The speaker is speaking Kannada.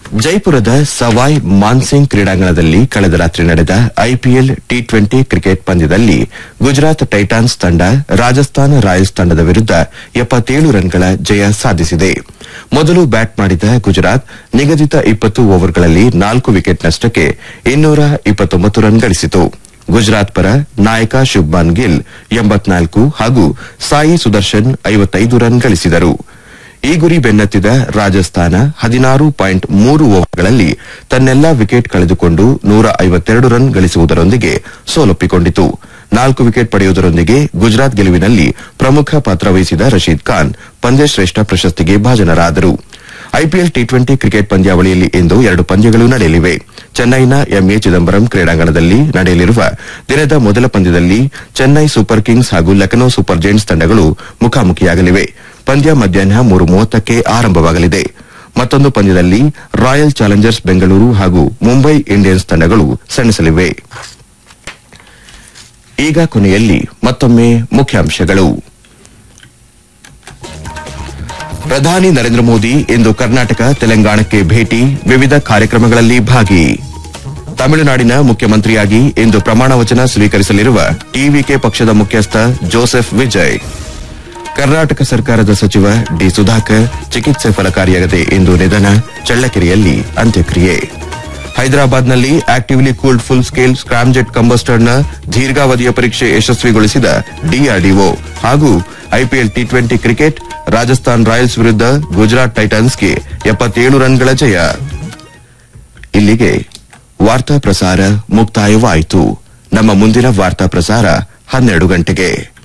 ಜೈಪುರದ ಸವಾಯ್ ಮಾನ್ಸಿಂಗ್ ಕ್ರೀಡಾಂಗಣದಲ್ಲಿ ಕಳೆದ ರಾತ್ರಿ ನಡೆದ ಐಪಿಎಲ್ ಟಿ ಟ್ವೆಂಟಿ ಕ್ರಿಕೆಟ್ ಪಂದ್ಯದಲ್ಲಿ ಗುಜರಾತ್ ಟೈಟಾನ್ಸ್ ತಂಡ ರಾಜಸ್ಥಾನ ರಾಯಲ್ಸ್ ತಂಡದ ವಿರುದ್ಧ ಎಪ್ಪತ್ತೇಳು ರನ್ಗಳ ಜಯ ಸಾಧಿಸಿದೆ ಮೊದಲು ಬ್ಯಾಟ್ ಮಾಡಿದ ಗುಜರಾತ್ ನಿಗದಿತ ಇಪ್ಪತ್ತು ಓವರ್ಗಳಲ್ಲಿ ನಾಲ್ಕು ವಿಕೆಟ್ ನಷ್ಟಕ್ಕೆ ಇನ್ನೂರ ಇಪ್ಪತ್ತೊಂಬತ್ತು ರನ್ ಗಳಿಸಿತು ಗುಜರಾತ್ ಪರ ನಾಯಕ ಶುಭ್ಮಾನ್ ಗಿಲ್ ಎಂಬತ್ನಾಲ್ಕು ಹಾಗೂ ಸಾಯಿ ಸುದರ್ಶನ್ ಐವತ್ತೈದು ರನ್ ಗಳಿಸಿದರು ಈ ಗುರಿ ಬೆನ್ನತ್ತಿದ ರಾಜಸ್ಥಾನ ಹದಿನಾರು ಪಾಯಿಂಟ್ ಮೂರು ಓವರ್ಗಳಲ್ಲಿ ತನ್ನೆಲ್ಲಾ ವಿಕೆಟ್ ಕಳೆದುಕೊಂಡು ನೂರ ಐವತ್ತೆರಡು ರನ್ ಗಳಿಸುವುದರೊಂದಿಗೆ ಸೋಲೊಪ್ಪಿಕೊಂಡಿತು ನಾಲ್ಕು ವಿಕೆಟ್ ಪಡೆಯುವುದರೊಂದಿಗೆ ಗುಜರಾತ್ ಗೆಲುವಿನಲ್ಲಿ ಪ್ರಮುಖ ಪಾತ್ರ ವಹಿಸಿದ ರಶೀದ್ ಖಾನ್ ಪಂದ್ಯಶ್ರೇಷ್ಠ ಪ್ರಶಸ್ತಿಗೆ ಭಾಜನರಾದರು ಐಪಿಎಲ್ ಟಿ ಟ್ವೆಂಟಿ ಕ್ರಿಕೆಟ್ ಪಂದ್ಯಾವಳಿಯಲ್ಲಿ ಇಂದು ಎರಡು ಪಂದ್ಯಗಳು ನಡೆಯಲಿವೆ ಚೆನ್ನೈನ ಎಂಎ ಚಿದಂಬರಂ ಕ್ರೀಡಾಂಗಣದಲ್ಲಿ ನಡೆಯಲಿರುವ ದಿನದ ಮೊದಲ ಪಂದ್ಯದಲ್ಲಿ ಚೆನ್ನೈ ಸೂಪರ್ ಕಿಂಗ್ಸ್ ಹಾಗೂ ಲಖನೌ ಸೂಪರ್ ಜೈಂಟ್ಸ್ ತಂಡಗಳು ಮುಖಾಮುಖಿಯಾಗಲಿವೆ ಪಂದ್ಯ ಮಧ್ಯಾಹ್ನ ಮೂರು ಮೂವತ್ತಕ್ಕೆ ಆರಂಭವಾಗಲಿದೆ ಮತ್ತೊಂದು ಪಂದ್ಯದಲ್ಲಿ ರಾಯಲ್ ಚಾಲೆಂಜರ್ಸ್ ಬೆಂಗಳೂರು ಹಾಗೂ ಮುಂಬೈ ಇಂಡಿಯನ್ಸ್ ತಂಡಗಳು ಸೆಣಸಲಿವೆ ಈಗ ಕೊನೆಯಲ್ಲಿ ಮತ್ತೊಮ್ಮೆ ಮುಖ್ಯಾಂಶಗಳು ಪ್ರಧಾನಿ ನರೇಂದ್ರ ಮೋದಿ ಇಂದು ಕರ್ನಾಟಕ ತೆಲಂಗಾಣಕ್ಕೆ ಭೇಟಿ ವಿವಿಧ ಕಾರ್ಯಕ್ರಮಗಳಲ್ಲಿ ಭಾಗಿ ತಮಿಳುನಾಡಿನ ಮುಖ್ಯಮಂತ್ರಿಯಾಗಿ ಇಂದು ಪ್ರಮಾಣ ವಚನ ಸ್ವೀಕರಿಸಲಿರುವ ಟಿವಿಕೆ ಪಕ್ಷದ ಮುಖ್ಯಸ್ಥ ಜೋಸೆಫ್ ವಿಜಯ್ ಕರ್ನಾಟಕ ಸರ್ಕಾರದ ಸಚಿವ ಡಿ ಸುಧಾಕರ್ ಚಿಕಿತ್ಸೆ ಫಲಕಾರಿಯಾಗದೆ ಇಂದು ನಿಧನ ಚಳ್ಳಕೆರೆಯಲ್ಲಿ ಅಂತ್ಯಕ್ರಿಯೆ ಹೈದರಾಬಾದ್ನಲ್ಲಿ actively cooled full scale scramjet ಕಂಬಸ್ಟರ್ನ ದೀರ್ಘಾವಧಿಯ ಪರೀಕ್ಷೆ ಯಶಸ್ವಿಗೊಳಿಸಿದ ಡಿಆರ್ಡಿಒ ಹಾಗೂ IPL T twenty cricket Rajasthan Royals ವಿರುದ್ಧ ಗುಜರಾತ್ ಟೈಟನ್ಸ್ಗೆ ಎಪ್ಪತ್ತೇಳು ರನ್ಗಳ ಜಯ ಇಲ್ಲಿಗೆ ವಾರ್ತಾ ಪ್ರಸಾರ ಮುಕ್ತಾಯವಾಯಿತು ನಮ್ಮ ಮುಂದಿನ ವಾರ್ತಾ ಪ್ರಸಾರ ಹನ್ನೆರಡು ಗಂಟೆಗೆ